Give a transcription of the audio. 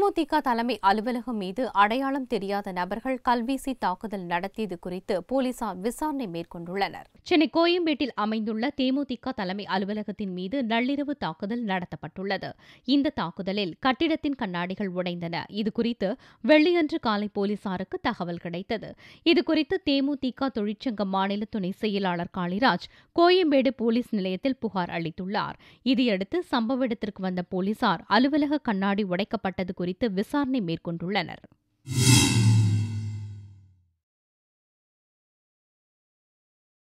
தேமுதிக தலைமை அலுவலகம் மீது அடையாளம் தெரியாத நபர்கள் கல்வீசி தாக்குதல் நடத்தியது குறித்து போலீசார் விசாரணை மேற்கொண்டுள்ளனர் சென்னை கோயம்பேட்டில் அமைந்துள்ள தேமுதிக தலைமை அலுவலகத்தின் மீது நள்ளிரவு தாக்குதல் நடத்தப்பட்டுள்ளது இந்த தாக்குதலில் கட்டிடத்தின் கண்ணாடிகள் உடைந்தன இதுகுறித்து வெள்ளியன்று காலை போலீசாருக்கு தகவல் கிடைத்தது இதுகுறித்து தேமுதிக தொழிற்சங்க மாநில துணை செயலாளர் காளிராஜ் கோயம்பேடு போலீஸ் நிலையத்தில் புகார் அளித்துள்ளார் இதையடுத்து சம்பவ இடத்திற்கு வந்த போலீசார் அலுவலக கண்ணாடி உடைக்கப்பட்டது குறித்து விசாரணை மேற்கொண்டுள்ளனர்